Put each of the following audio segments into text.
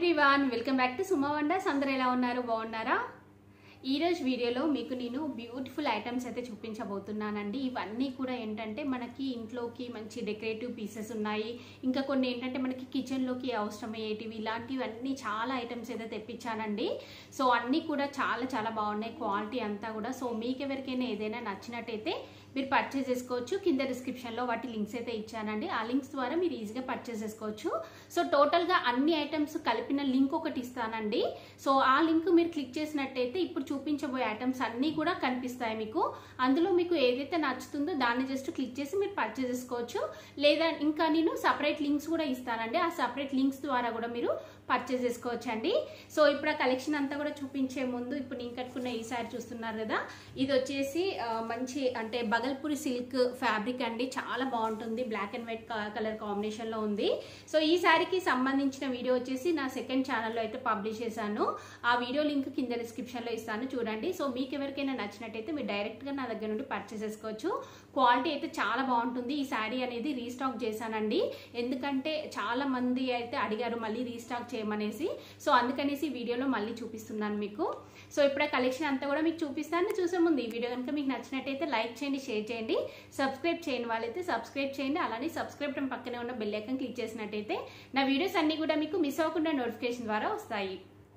everyone welcome back to Suma wonders అందరూ ఎలా ఉన్నారు బాగున్నారా ఈ రోజు వీడియోలో మీకు నేను బ్యూటిఫుల్ ఐటమ్స్ అయితే చూపించబోతున్నానండి ఇవన్నీ కూడా ఏంటంటే మనకి ఇంట్లోకి మంచి డెకరేటివ్ పీసెస్ ఉన్నాయి ఇంకా కొన్ని ఏంటంటే మనకి కిచెన్లోకి అవసరమయ్యేటివి ఇలాంటివన్నీ చాలా ఐటమ్స్ అయితే తెప్పించానండి సో అన్నీ కూడా చాలా చాలా బాగున్నాయి క్వాలిటీ అంతా కూడా సో మీకు ఎవరికైనా ఏదైనా నచ్చినట్టయితే మీరు పర్చేస్ చేసుకోవచ్చు కింద డిస్క్రిప్షన్లో వాటి లింక్స్ అయితే ఇచ్చానండి ఆ లింక్స్ ద్వారా మీరు ఈజీగా పర్చేస్ చేసుకోవచ్చు సో టోటల్గా అన్ని ఐటమ్స్ కలిపిన లింక్ ఒకటి ఇస్తానండి సో ఆ లింక్ మీరు క్లిక్ చేసినట్టయితే ఇప్పుడు చూపించబోయే ఐటమ్స్ అన్నీ కూడా కనిపిస్తాయి మీకు అందులో మీకు ఏదైతే నచ్చుతుందో దాన్ని జస్ట్ క్లిక్ చేసి మీరు పర్చేస్ చేసుకోవచ్చు లేదా ఇంకా నేను సపరేట్ లింక్స్ కూడా ఇస్తానండి ఆ సపరేట్ లింక్స్ ద్వారా కూడా మీరు పర్చేస్ చేసుకోవచ్చు అండి సో ఇప్పుడు ఆ కలెక్షన్ అంతా కూడా చూపించే ముందు ఇప్పుడు నేను కట్టుకున్న ఈ సారీ చూస్తున్నారు కదా ఇది వచ్చేసి ఆ, మంచి అంటే బగల్పూరి సిల్క్ ఫ్యాబ్రిక్ అండి చాలా బాగుంటుంది black and white colour combination లో ఉంది సో ఈ శారీకి సంబంధించిన వీడియో వచ్చేసి నా సెకండ్ ఛానల్లో అయితే పబ్లిష్ చేశాను ఆ వీడియో లింక్ కింద డిస్క్రిప్షన్ లో ఇస్తాను చూడండి సో మీకు ఎవరికైనా నచ్చినట్టయితే మీరు డైరెక్ట్ గా నా దగ్గర నుండి పర్చేస్ చేసుకోవచ్చు క్వాలిటీ అయితే చాలా బాగుంటుంది ఈ శారీ అనేది రీస్టాక్ చేశానండి ఎందుకంటే చాలా మంది అయితే అడిగారు మళ్ళీ రీస్టాక్ చేయమనేసి సో అందుకనేసి ఈ వీడియోలో మళ్ళీ చూపిస్తున్నాను మీకు సో ఇప్పుడు కలెక్షన్ అంతా కూడా మీకు చూపిస్తాను చూసే ముందు ఈ వీడియో కనుక మీకు నచ్చినట్టయితే లైక్ చేయండి షేర్ చేయండి సబ్స్క్రైబ్ చేయని వాళ్ళైతే సబ్స్క్రైబ్ చేయండి అలానే సబ్స్క్రైబ్ బటన్ పక్కనే ఉన్న బెల్ ఐకాన్ క్లిక్ చేసినట్టయితే నా వీడియోస్ అన్ని కూడా మీకు మిస్ అవ్వకుండా నోటిఫికేషన్ ద్వారా వస్తాయి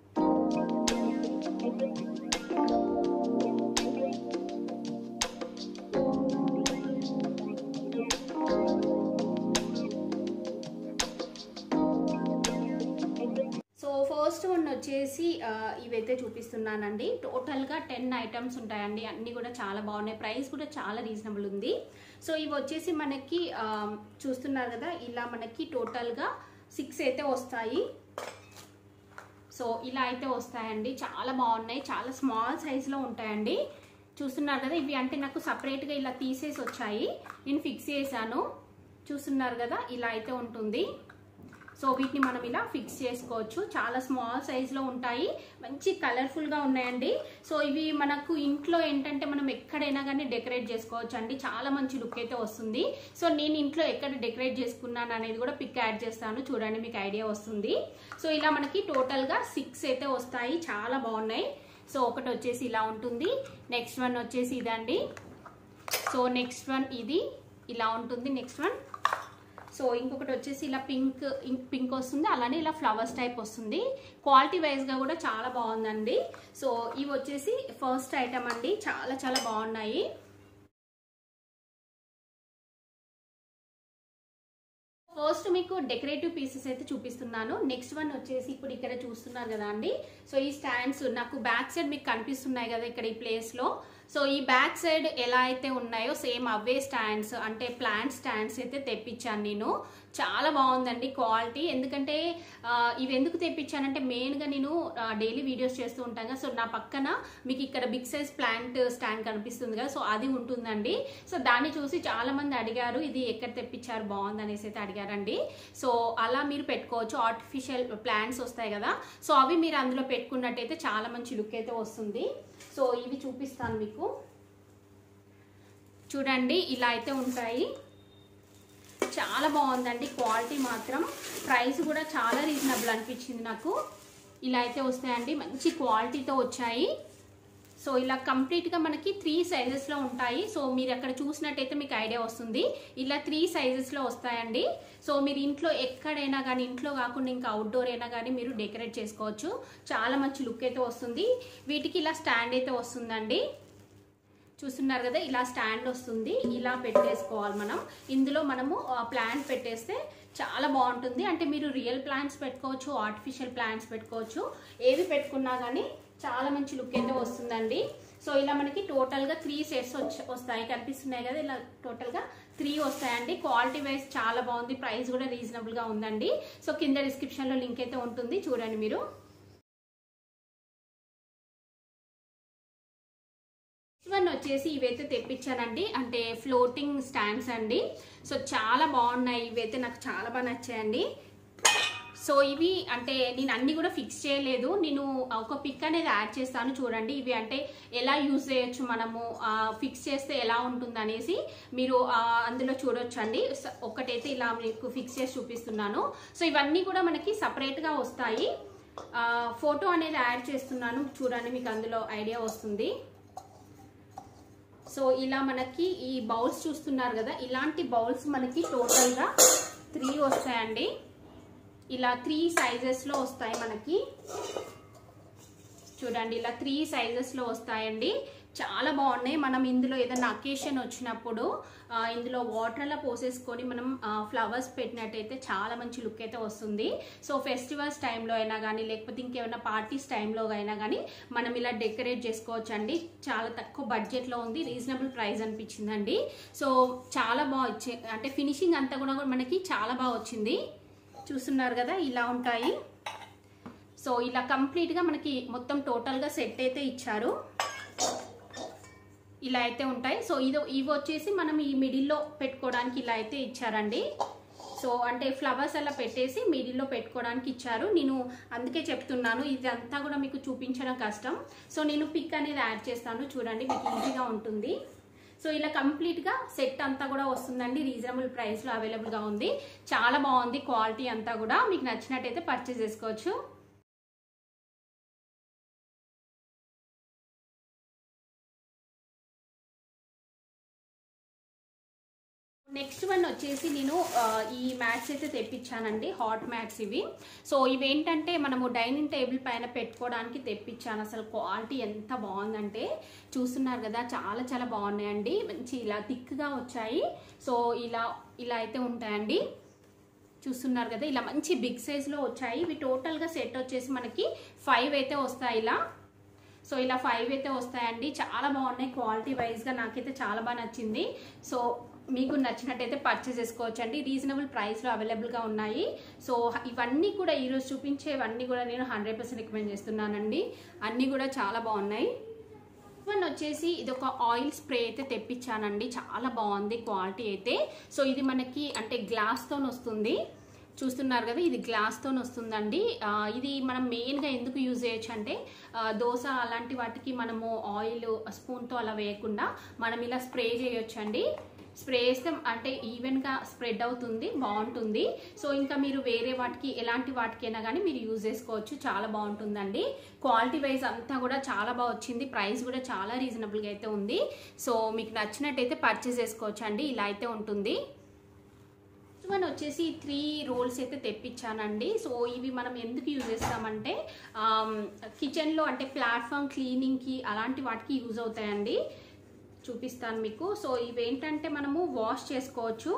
సో ఫస్ట్ వన్ వచ్చేసి ఆ, ఇవైతే చూపిస్తున్నానండి టోటల్గా టెన్ ఐటమ్స్ ఉంటాయండి అన్నీ కూడా చాలా బాగున్నాయి ప్రైస్ కూడా చాలా రీజనబుల్ ఉంది సో ఇవి వచ్చేసి మనకి ఆ, చూస్తున్నారు కదా ఇలా మనకి టోటల్గా సిక్స్ అయితే వస్తాయి సో ఇలా అయితే వస్తాయండి చాలా బాగున్నాయి చాలా స్మాల్ సైజులో ఉంటాయండి చూస్తున్నారు కదా ఇవి అంటే నాకు సపరేట్గా ఇలా తీసేసి వచ్చాయి నేను ఫిక్స్ చేశాను చూస్తున్నారు కదా ఇలా అయితే ఉంటుంది సో వీటిని మనం ఇలా ఫిక్స్ చేసుకోవచ్చు చాలా స్మాల్ సైజులో ఉంటాయి మంచి కలర్ఫుల్గా ఉన్నాయండి సో ఇవి మనకు ఇంట్లో ఏంటంటే మనం ఎక్కడైనా కానీ డెకరేట్ చేసుకోవచ్చు అండి చాలా మంచి లుక్ అయితే వస్తుంది సో నేను ఇంట్లో ఎక్కడ డెకరేట్ చేసుకున్నాను అనేది కూడా పిక్ యాడ్ చేస్తాను చూడండి మీకు ఐడియా వస్తుంది సో ఇలా మనకి టోటల్గా సిక్స్ అయితే వస్తాయి చాలా బాగున్నాయి సో ఒకటి వచ్చేసి ఇలా ఉంటుంది నెక్స్ట్ వన్ వచ్చేసి ఇదండి సో నెక్స్ట్ వన్ ఇది ఇలా ఉంటుంది నెక్స్ట్ వన్ సో ఇంకొకటి వచ్చేసి ఇలా పింక్ పింక్ వస్తుంది అలానే ఇలా ఫ్లవర్స్ టైప్ వస్తుంది క్వాలిటీ వైజ్గా కూడా చాలా బాగుందండి సో ఇవి వచ్చేసి ఫస్ట్ ఐటమ్ అండి చాలా చాలా బాగున్నాయి ఫస్ట్ మీకు డెకరేటివ్ పీసెస్ అయితే చూపిస్తున్నాను నెక్స్ట్ వన్ వచ్చేసి ఇప్పుడు ఇక్కడ చూస్తున్నారు కదా అండి సో ఈ స్టాండ్స్ నాకు బ్యాక్ సైడ్ మీకు కనిపిస్తున్నాయి కదా ఇక్కడ ఈ ప్లేస్ లో సో ఈ బ్యాక్ సైడ్ ఎలా అయితే ఉన్నాయో సేమ్ అవే స్టాండ్స్ అంటే ప్లాంట్ స్టాండ్స్ అయితే తెప్పించాను నేను చాలా బాగుందండి క్వాలిటీ ఎందుకంటే ఆ, ఇవి ఎందుకు తెప్పించానంటే మెయిన్గా నేను డైలీ వీడియోస్ చేస్తూ ఉంటాను కదా సో నా పక్కన మీకు ఇక్కడ బిగ్ సైజ్ ప్లాంట్ స్టాండ్ కనిపిస్తుంది కదా సో అది ఉంటుందండి సో దాన్ని చూసి చాలా మంది అడిగారు ఇది ఎక్కడ తెప్పించారు బాగుంది అనేసి అయితే అడిగారండి సో అలా మీరు పెట్టుకోవచ్చు ఆర్టిఫిషియల్ ప్లాంట్స్ వస్తాయి కదా సో అవి మీరు అందులో పెట్టుకున్నట్టయితే చాలా మంచి లుక్ అయితే వస్తుంది సో ఇవి చూపిస్తాను మీకు చూడండి ఇలా అయితే ఉంటాయి చాలా బాగుందండి క్వాలిటీ మాత్రం ప్రైస్ కూడా చాలా రీజనబుల్ అనిపించింది నాకు ఇలా అయితే వస్తాయండి మంచి క్వాలిటీతో వచ్చాయి సో ఇలా కంప్లీట్గా మనకి త్రీ సైజెస్లో ఉంటాయి సో మీరు అక్కడ చూసినట్టయితే మీకు ఐడియా వస్తుంది ఇలా త్రీ సైజెస్లో వస్తాయండి సో మీరు ఇంట్లో ఎక్కడైనా కానీ ఇంట్లో కాకుండా ఇంకా అవుట్డోర్ అయినా కానీ మీరు డెకరేట్ చేసుకోవచ్చు చాలా మంచి లుక్ అయితే వస్తుంది వీటికి ఇలా స్టాండ్ అయితే వస్తుందండి చూస్తున్నారు కదా ఇలా స్టాండ్ వస్తుంది ఇలా పెట్టేసుకోవాలి మనం ఇందులో మనము ప్లాంట్ పెట్టేస్తే చాలా బాగుంటుంది అంటే మీరు రియల్ ప్లాంట్స్ పెట్టుకోవచ్చు ఆర్టిఫిషియల్ ప్లాంట్స్ పెట్టుకోవచ్చు ఏవి పెట్టుకున్నా కానీ చాలా మంచి లుక్ అయితే వస్తుందండి సో ఇలా మనకి టోటల్గా త్రీ సెట్స్ వస్తాయి కనిపిస్తున్నాయి కదా ఇలా టోటల్గా త్రీ వస్తాయండి క్వాలిటీ వైజ్ చాలా బాగుంది ప్రైస్ కూడా రీజనబుల్గా ఉందండి సో కింద డిస్క్రిప్షన్లో లింక్ అయితే ఉంటుంది చూడండి మీరు వన్ వచ్చేసి ఇవైతే తెప్పించానండి అంటే ఫ్లోటింగ్ స్టాండ్స్ అండి సో చాలా బాగున్నాయి ఇవైతే నాకు చాలా బాగా నచ్చాయండి సో ఇవి అంటే నేను అన్ని కూడా ఫిక్స్ చేయలేదు నేను ఒక పిక్ అనేది యాడ్ చేస్తాను చూడండి ఇవి అంటే ఎలా యూజ్ చేయొచ్చు మనము ఫిక్స్ చేస్తే ఎలా ఉంటుంది అనేసి మీరు ఆ, అందులో చూడొచ్చు అండి ఒకటైతే ఇలా మీకు ఫిక్స్ చేసి చూపిస్తున్నాను సో ఇవన్నీ కూడా మనకి సపరేట్గా వస్తాయి ఫోటో అనేది యాడ్ చేస్తున్నాను చూడండి మీకు అందులో ఐడియా వస్తుంది సో ఇలా మనకి ఈ బౌల్స్ చూస్తున్నారు కదా ఇలాంటి బౌల్స్ మనకి టోటల్గా త్రీ వస్తాయండి ఇలా త్రీ సైజెస్లో వస్తాయి మనకి చూడండి ఇలా త్రీ సైజెస్లో వస్తాయండి చాలా బాగున్నాయి మనం ఇందులో ఏదైనా అకేషన్ వచ్చినప్పుడు ఆ, ఇందులో వాటర్ అలా పోసేసుకొని మనం ఫ్లవర్స్ పెట్టినట్టయితే చాలా మంచి లుక్ అయితే వస్తుంది సో ఫెస్టివల్స్ టైంలో అయినా కానీ లేకపోతే ఇంకేమైనా పార్టీస్ టైంలో అయినా కానీ మనం ఇలా డెకరేట్ చేసుకోవచ్చు అండి చాలా తక్కువ బడ్జెట్లో ఉంది రీజనబుల్ ప్రైస్ అనిపించిందండి సో చాలా బాగా వచ్చే అంటే ఫినిషింగ్ అంతా కూడా మనకి చాలా బాగా వచ్చింది చూస్తున్నారు కదా ఇలా ఉంటాయి సో ఇలా కంప్లీట్గా మనకి మొత్తం టోటల్గా సెట్ అయితే ఇచ్చారు ఇలా అయితే ఉంటాయి సో ఇది ఇవి వచ్చేసి మనం ఈ మిడిల్లో పెట్టుకోవడానికి ఇలా అయితే ఇచ్చారండి సో అంటే ఫ్లవర్స్ అలా పెట్టేసి మిడిల్లో పెట్టుకోవడానికి ఇచ్చారు నేను అందుకే చెప్తున్నాను ఇదంతా కూడా మీకు చూపించడం కష్టం సో నేను పిక్ అనేది యాడ్ చేస్తాను చూడండి మీకు ఈజీగా ఉంటుంది సో ఇలా కంప్లీట్గా సెట్ అంతా కూడా వస్తుందండి రీజనబుల్ ప్రైస్లో అవైలబుల్గా ఉంది చాలా బాగుంది క్వాలిటీ అంతా కూడా మీకు నచ్చినట్టయితే పర్చేస్ చేసుకోవచ్చు నెక్స్ట్ వన్ వచ్చేసి నేను ఆ, ఈ మ్యాట్స్ అయితే తెప్పించానండి హాట్ మ్యాట్స్ ఇవి సో ఇవేంటంటే మనము డైనింగ్ టేబుల్ పైన పెట్టుకోవడానికి తెప్పించాను అసలు క్వాలిటీ ఎంత బాగుందంటే చూస్తున్నారు కదా చాలా చాలా బాగున్నాయండి మంచి ఇలా థిక్గా వచ్చాయి సో ఇలా ఇలా అయితే ఉంటాయండి చూస్తున్నారు కదా ఇలా మంచి బిగ్ సైజ్లో వచ్చాయి ఇవి టోటల్గా సెట్ వచ్చేసి మనకి ఫైవ్ అయితే వస్తాయి ఇలా సో ఇలా ఫైవ్ అయితే వస్తాయండి చాలా బాగున్నాయి క్వాలిటీ వైజ్గా నాకైతే చాలా బాగా నచ్చింది సో మీకు నచ్చినట్టయితే పర్చేస్ చేసుకోవచ్చు అండి రీజనబుల్ ప్రైస్లో అవైలబుల్గా ఉన్నాయి సో ఇవన్నీ కూడా ఈరోజు చూపించేవన్నీ కూడా నేను హండ్రెడ్ పర్సెంట్ రికమెండ్ చేస్తున్నానండి అన్నీ కూడా చాలా బాగున్నాయి వన్ వచ్చేసి ఇది ఒక ఆయిల్ స్ప్రే అయితే తెప్పించానండి చాలా బాగుంది క్వాలిటీ అయితే సో ఇది మనకి అంటే గ్లాస్తో వస్తుంది చూస్తున్నారు కదా ఇది గ్లాస్తో వస్తుందండి ఆ, ఇది మనం మెయిన్గా ఎందుకు యూజ్ చేయొచ్చు అంటే ఆ, దోశ అలాంటి వాటికి మనము ఆయిల్ స్పూన్తో అలా వేయకుండా మనం ఇలా స్ప్రే చేయొచ్చు అండి స్ప్రే చేస్తే అంటే ఈవెన్గా స్ప్రెడ్ అవుతుంది బాగుంటుంది సో ఇంకా మీరు వేరే వాటికి ఎలాంటి వాటికైనా కానీ మీరు యూజ్ చేసుకోవచ్చు చాలా బాగుంటుందండి క్వాలిటీ వైజ్ అంతా కూడా చాలా బాగా వచ్చింది ప్రైస్ కూడా చాలా రీజనబుల్గా అయితే ఉంది సో మీకు నచ్చినట్టయితే పర్చేస్ చేసుకోవచ్చు అండి ఇలా అయితే ఉంటుంది నెక్స్ట్ వన్ వచ్చేసి త్రీ రోల్స్ అయితే తెప్పించానండి సో ఇవి మనం ఎందుకు యూజ్ చేస్తామంటే కిచెన్లో అంటే ప్లాట్ఫామ్ క్లీనింగ్కి అలాంటి వాటికి యూజ్ అవుతాయండి చూపిస్తాను మీకు సో ఇవేంటంటే మనము వాష్ చేసుకోవచ్చు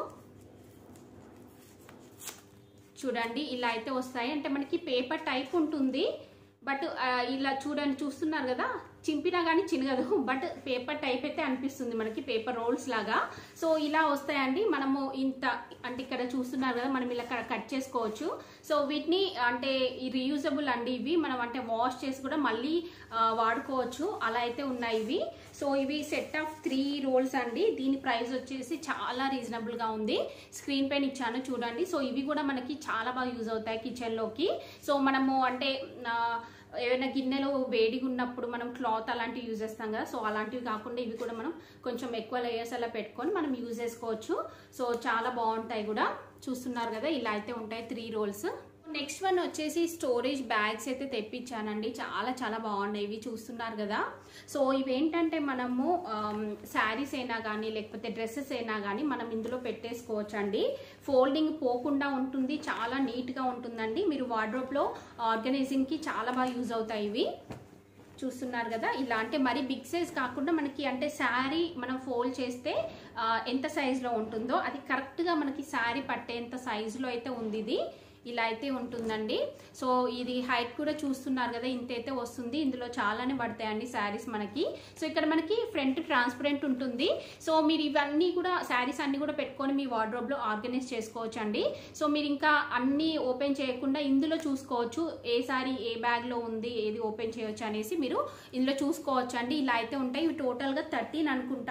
చూడండి ఇలా అయితే వస్తాయి అంటే మనకి పేపర్ టైప్ ఉంటుంది బట్ ఆ, ఇలా చూడండి చూస్తున్నారు కదా చింపినా కానీ చినగదు బట్ పేపర్ టైప్ అయితే అనిపిస్తుంది మనకి పేపర్ రోల్స్ లాగా సో ఇలా వస్తాయండి మనము ఇంత అంటే ఇక్కడ చూస్తున్నారు కదా మనం ఇలా క- కట్ చేసుకోవచ్చు సో వీటిని అంటే ఈ రీయూజబుల్ అండి ఇవి మనం అంటే వాష్ చేసి కూడా మళ్ళీ ఆ, వాడుకోవచ్చు అలా అయితే ఉన్నాయి ఇవి సో ఇవి సెట్ ఆఫ్ త్రీ రోల్స్ అండి దీని ప్రైస్ వచ్చేసి చాలా రీజనబుల్ గా ఉంది స్క్రీన్ పైన ఇచ్చాను చూడండి సో ఇవి కూడా మనకి చాలా బాగా యూజ్ అవుతాయి కిచెన్ లోకి సో మనము అంటే ఆ, ఏవైనా గిన్నెలు వేడిగా ఉన్నప్పుడు మనం క్లాత్ అలాంటివి యూజ్ చేస్తాం కదా సో అలాంటివి కాకుండా ఇవి కూడా మనం కొంచెం ఎక్కువ లేయర్స్ అలా పెట్టుకొని మనం యూజ్ చేసుకోవచ్చు సో చాలా బాగుంటాయి కూడా చూస్తున్నారు కదా ఇలా అయితే ఉంటాయి త్రీ రోల్స్ నెక్స్ట్ వన్ వచ్చేసి స్టోరేజ్ బ్యాగ్స్ అయితే తెప్పించానండి చాలా చాలా బాగున్నాయి ఇవి చూస్తున్నారు కదా సో ఇవేంటంటే మనము శారీస్ అయినా కానీ లేకపోతే డ్రెస్సెస్ అయినా కానీ మనం ఇందులో పెట్టేసుకోవచ్చు అండి ఫోల్డింగ్ పోకుండా ఉంటుంది చాలా నీట్గా ఉంటుందండి మీరు వార్డ్రోబ్లో ఆర్గనైజింగ్కి చాలా బాగా యూజ్ అవుతాయి ఇవి చూస్తున్నారు కదా ఇలా అంటే మరి బిగ్ సైజ్ కాకుండా మనకి అంటే శారీ మనం ఫోల్డ్ చేస్తే ఆ, ఎంత సైజులో ఉంటుందో అది కరెక్ట్గా మనకి శారీ పట్టేంత సైజులో అయితే ఉంది ఇది ఇలా అయితే ఉంటుందండి సో ఇది హైట్ కూడా చూస్తున్నారు కదా ఇంత అయితే వస్తుంది ఇందులో చాలానే పడతాయండి శారీస్ మనకి సో ఇక్కడ మనకి ఫ్రంట్ ట్రాన్స్పరెంట్ ఉంటుంది సో మీరు ఇవన్నీ కూడా శారీస్ అన్ని కూడా పెట్టుకొని మీ వార్డ్రోబ్లో ఆర్గనైజ్ చేసుకోవచ్చు అండి సో మీరు ఇంకా అన్ని ఓపెన్ చేయకుండా ఇందులో చూసుకోవచ్చు ఏ సారీ ఏ బ్యాగ్లో ఉంది ఏది ఓపెన్ చేయొచ్చు అనేసి మీరు ఇందులో చూసుకోవచ్చు అండి ఇలా అయితే ఉంటాయి ఇవి టోటల్గా థర్టీన్ అనుకుంటా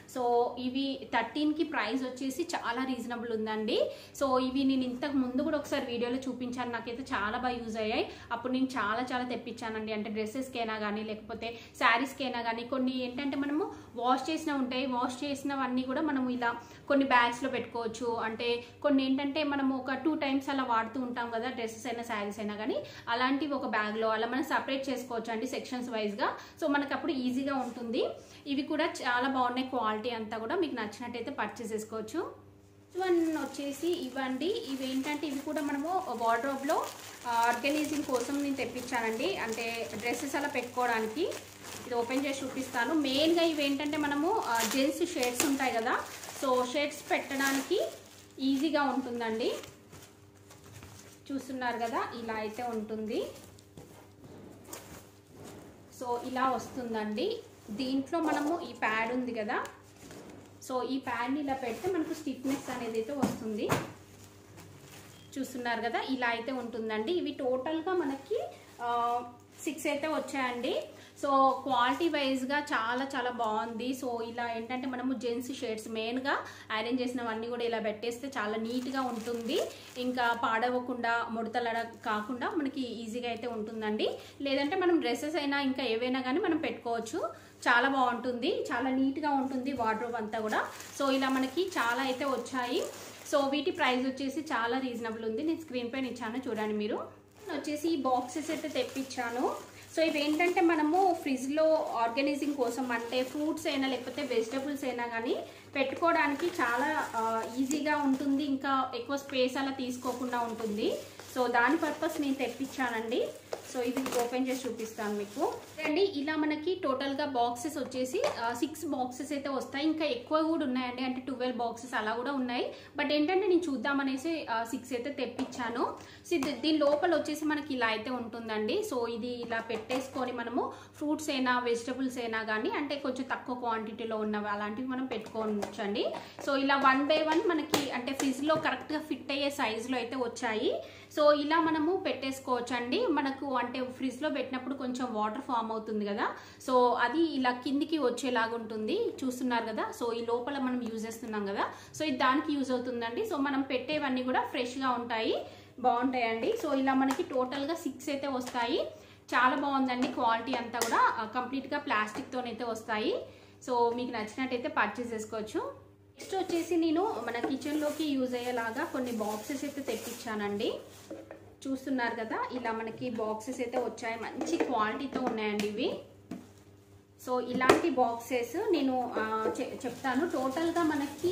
సో ఇవి థర్టీన్కి ప్రైస్ వచ్చేసి చాలా రీజనబుల్ ఉందండి సో ఇవి నేను ఇంతకు ముందు కూడా ఒకసారి వీడియోలో చూపించాను నాకైతే చాలా బాగా యూజ్ అయ్యాయి అప్పుడు నేను చాలా చాలా తెప్పించానండి అంటే డ్రెస్సెస్కైనా కానీ లేకపోతే శారీస్కైనా కానీ కొన్ని ఏంటంటే మనము వాష్ చేసిన ఉంటాయి వాష్ చేసినవన్నీ కూడా మనము ఇలా కొన్ని బ్యాగ్స్లో పెట్టుకోవచ్చు అంటే కొన్ని ఏంటంటే మనము ఒక టూ టైమ్స్ అలా వాడుతూ ఉంటాం కదా డ్రెస్సెస్ అయినా శారీస్ అయినా కానీ అలాంటివి ఒక బ్యాగ్లో అలా మనం సపరేట్ చేసుకోవచ్చు అండి సెక్షన్స్ వైజ్గా సో మనకు అప్పుడు ఈజీగా ఉంటుంది ఇవి కూడా చాలా బాగున్నాయి క్వాలిటీ అంతా కూడా మీకు నచ్చినట్టయితే పర్చేస్ చేసుకోవచ్చు వన్ వచ్చేసి ఇవ్వండి ఇవి ఏంటంటే ఇవి కూడా మనము వార్డ్రోబ్లో ఆర్గనైజింగ్ కోసం నేను తెప్పించానండి అంటే డ్రెస్సెస్ అలా పెట్టుకోవడానికి ఇది ఓపెన్ చేసి చూపిస్తాను మెయిన్గా ఇవి ఏంటంటే మనము జెంట్స్ షేడ్స్ ఉంటాయి కదా సో షేడ్స్ పెట్టడానికి ఈజీగా ఉంటుందండి చూస్తున్నారు కదా ఇలా అయితే ఉంటుంది సో ఇలా వస్తుందండి దీంట్లో మనము ఈ ప్యాడ్ ఉంది కదా సో ఈ ప్యాడ్ని ఇలా పెడితే మనకు స్టిఫ్నెస్ అనేది అయితే వస్తుంది చూస్తున్నారు కదా ఇలా అయితే ఉంటుందండి ఇవి టోటల్గా మనకి సిక్స్ అయితే వచ్చాయండి సో క్వాలిటీ వైజ్గా చాలా చాలా బాగుంది సో ఇలా ఏంటంటే మనము జెంట్స్ షేడ్స్ మెయిన్గా ఐరన్ చేసినవన్నీ కూడా ఇలా పెట్టేస్తే చాలా నీట్గా ఉంటుంది ఇంకా పాడవకుండా ముడతల కాకుండా మనకి ఈజీగా అయితే ఉంటుందండి లేదంటే మనం డ్రెస్సెస్ అయినా ఇంకా ఏవైనా కానీ మనం పెట్టుకోవచ్చు చాలా బాగుంటుంది చాలా నీట్గా ఉంటుంది వార్డ్రోబ్ అంతా కూడా సో ఇలా మనకి చాలా అయితే వచ్చాయి సో వీటి ప్రైస్ వచ్చేసి చాలా రీజనబుల్ ఉంది నేను స్క్రీన్ పైన ఇచ్చాను చూడండి మీరు వచ్చేసి బాక్సెస్ అయితే తెప్పించాను సో ఇవి ఏంటంటే మనము ఫ్రిడ్జ్లో ఆర్గనైజింగ్ కోసం అంటే ఫ్రూట్స్ అయినా లేకపోతే వెజిటబుల్స్ అయినా కానీ పెట్టుకోవడానికి చాలా ఈజీగా ఉంటుంది ఇంకా ఎక్కువ స్పేస్ అలా తీసుకోకుండా ఉంటుంది సో దాని పర్పస్ నేను తెప్పించానండి సో ఇది ఓపెన్ చేసి చూపిస్తాను మీకు అండి ఇలా మనకి టోటల్గా బాక్సెస్ వచ్చేసి సిక్స్ బాక్సెస్ అయితే వస్తాయి ఇంకా ఎక్కువ కూడా ఉన్నాయండి అంటే ట్వెల్వ్ బాక్సెస్ అలా కూడా ఉన్నాయి బట్ ఏంటంటే నేను చూద్దామనేసి సిక్స్ అయితే తెప్పించాను సో దీని లోపల వచ్చేసి మనకి ఇలా అయితే ఉంటుందండి సో ఇది ఇలా పెట్టేసుకొని మనము ఫ్రూట్స్ అయినా వెజిటబుల్స్ అయినా కానీ అంటే కొంచెం తక్కువ క్వాంటిటీలో ఉన్నవి అలాంటివి మనం పెట్టుకోవచ్చు అండి సో ఇలా వన్ బై వన్ మనకి అంటే ఫ్రిడ్జ్లో కరెక్ట్గా ఫిట్ అయ్యే సైజులో అయితే వచ్చాయి సో ఇలా మనము పెట్టేసుకోవచ్చు అండి మనకు అంటే ఫ్రిడ్జ్లో పెట్టినప్పుడు కొంచెం వాటర్ ఫామ్ అవుతుంది కదా సో అది ఇలా కిందికి వచ్చేలాగా ఉంటుంది చూస్తున్నారు కదా సో ఈ లోపల మనం యూజ్ చేస్తున్నాం కదా సో ఇది దానికి యూజ్ అవుతుందండి సో మనం పెట్టేవన్నీ కూడా ఫ్రెష్గా ఉంటాయి బాగుంటాయండి సో ఇలా మనకి టోటల్గా సిక్స్ అయితే వస్తాయి చాలా బాగుందండి క్వాలిటీ అంతా కూడా కంప్లీట్గా ప్లాస్టిక్తోనైతే వస్తాయి సో మీకు నచ్చినట్టయితే పర్చేస్ చేసుకోవచ్చు నెక్స్ట్ వచ్చేసి నేను మన కిచెన్లోకి యూజ్ అయ్యేలాగా కొన్ని బాక్సెస్ అయితే తెప్పించానండి చూస్తున్నారు కదా ఇలా మనకి బాక్సెస్ అయితే వచ్చాయి మంచి క్వాలిటీతో ఉన్నాయండి ఇవి సో ఇలాంటి బాక్సెస్ నేను చెప్తాను టోటల్గా మనకి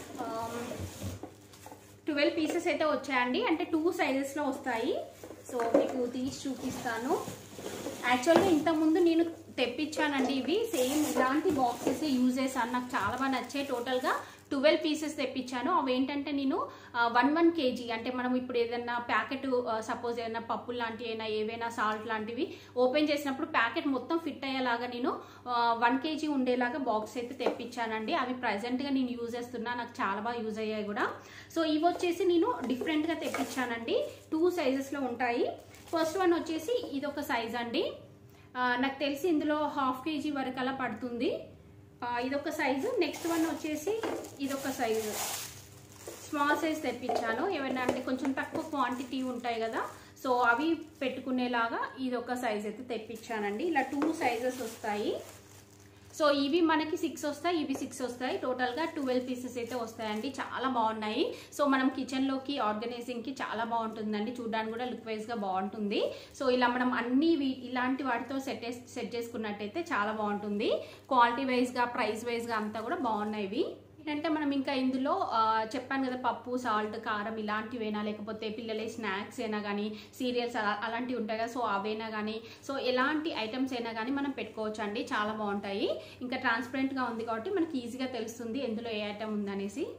ట్వెల్వ్ పీసెస్ అయితే వచ్చాయండి అంటే టూ సైజెస్లో వస్తాయి సో మీకు తీసి చూపిస్తాను యాక్చువల్గా ఇంతకుముందు నేను తెప్పించానండి ఇవి సేమ్ ఇలాంటి బాక్సెస్ యూజ్ చేశాను నాకు చాలా బాగా నచ్చాయి టోటల్గా ట్వెల్వ్ పీసెస్ తెప్పించాను అవి ఏంటంటే నేను వన్ వన్ కేజీ అంటే మనం ఇప్పుడు ఏదైనా ప్యాకెట్ సపోజ్ ఏదైనా పప్పులు లాంటివి అయినా ఏవైనా సాల్ట్ లాంటివి ఓపెన్ చేసినప్పుడు ప్యాకెట్ మొత్తం ఫిట్ అయ్యేలాగా నేను వన్ కేజీ ఉండేలాగా బాక్స్ అయితే తెప్పించానండి అవి ప్రజెంట్గా నేను యూజ్ చేస్తున్నా నాకు చాలా బాగా యూజ్ అయ్యాయి కూడా సో ఇవి వచ్చేసి నేను డిఫరెంట్గా తెప్పించానండి టూ సైజెస్లో ఉంటాయి ఫస్ట్ వన్ వచ్చేసి ఇది ఒక సైజ్ అండి నాకు తెలిసి ఇందులో హాఫ్ కేజీ వరకు అలా పడుతుంది ఇదొక సైజు నెక్స్ట్ వన్ వచ్చేసి ఇదొక సైజు స్మాల్ సైజ్ తెప్పించాను ఏమైనా అంటే కొంచెం తక్కువ క్వాంటిటీ ఉంటాయి కదా సో అవి పెట్టుకునేలాగా ఇదొక సైజ్ అయితే తెప్పించానండి ఇలా టూ సైజెస్ వస్తాయి సో ఇవి మనకి సిక్స్ వస్తాయి ఇవి సిక్స్ వస్తాయి టోటల్గా ట్వెల్వ్ పీసెస్ అయితే వస్తాయండి చాలా బాగున్నాయి సో మనం కిచెన్లోకి ఆర్గనైజింగ్కి చాలా బాగుంటుందండి చూడడానికి కూడా లుక్ వైజ్గా బాగుంటుంది సో ఇలా మనం అన్ని ఇలాంటి వాటితో సెట్ సెట్ చేసుకున్నట్టయితే చాలా బాగుంటుంది క్వాలిటీ వైజ్గా ప్రైస్ వైజ్గా అంతా కూడా బాగున్నాయి ఇవి ఏంటంటే మనం ఇంకా ఇందులో చెప్పాను కదా పప్పు సాల్ట్ కారం ఇలాంటివైనా లేకపోతే పిల్లలే స్నాక్స్ అయినా కానీ సీరియల్స్ అలాంటివి ఉంటాయి కదా సో అవైనా కానీ సో ఎలాంటి ఐటమ్స్ అయినా కానీ మనం పెట్టుకోవచ్చు అండి చాలా బాగుంటాయి ఇంకా ట్రాన్స్పరెంట్గా ఉంది కాబట్టి మనకి ఈజీగా తెలుస్తుంది ఎందులో ఏ ఐటమ్ ఉందనేసి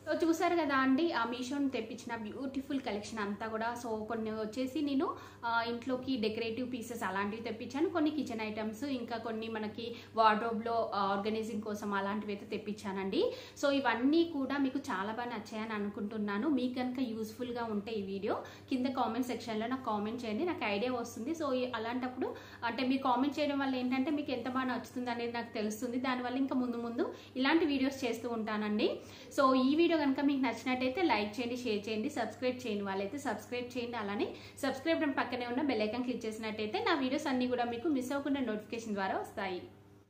సో చూసారు కదా అండి ఆ మీషోని తెప్పించిన బ్యూటిఫుల్ కలెక్షన్ అంతా కూడా సో కొన్ని వచ్చేసి నేను ఆ, ఇంట్లోకి డెకరేటివ్ పీసెస్ అలాంటివి తెప్పించాను కొన్ని కిచెన్ ఐటమ్స్ ఇంకా కొన్ని మనకి వార్డ్రోబ్లో ఆర్గనైజింగ్ కోసం అలాంటివి అయితే తెప్పించానండి సో ఇవన్నీ కూడా మీకు చాలా బాగా నచ్చాయని అనుకుంటున్నాను మీకు కనుక యూస్ఫుల్గా ఉంటే ఈ వీడియో కింద కామెంట్ సెక్షన్లో నాకు కామెంట్ చేయండి నాకు ఐడియా వస్తుంది సో ఈ- అలాంటప్పుడు అంటే మీరు కామెంట్ చేయడం వల్ల ఏంటంటే మీకు ఎంత బాగా నచ్చుతుంది అనేది నాకు తెలుస్తుంది దానివల్ల ఇంకా ముందు ముందు ఇలాంటి వీడియోస్ చేస్తూ ఉంటానండి సో ఈ వీడియో కనుక మీకు నచ్చినట్టయితే లైక్ చేయండి షేర్ చేయండి సబ్స్క్రైబ్ చేయని వాళ్ళైతే సబ్స్క్రైబ్ చేయండి అలానే సబ్స్క్రైబ్ పక్కనే ఉన్న బెల్ ఐకాన్ క్లిక్ చేసినట్టయితే నా వీడియోస్ అన్ని కూడా మీకు మిస్ అవ్వకుండా నోటిఫికేషన్ ద్వారా వస్తాయి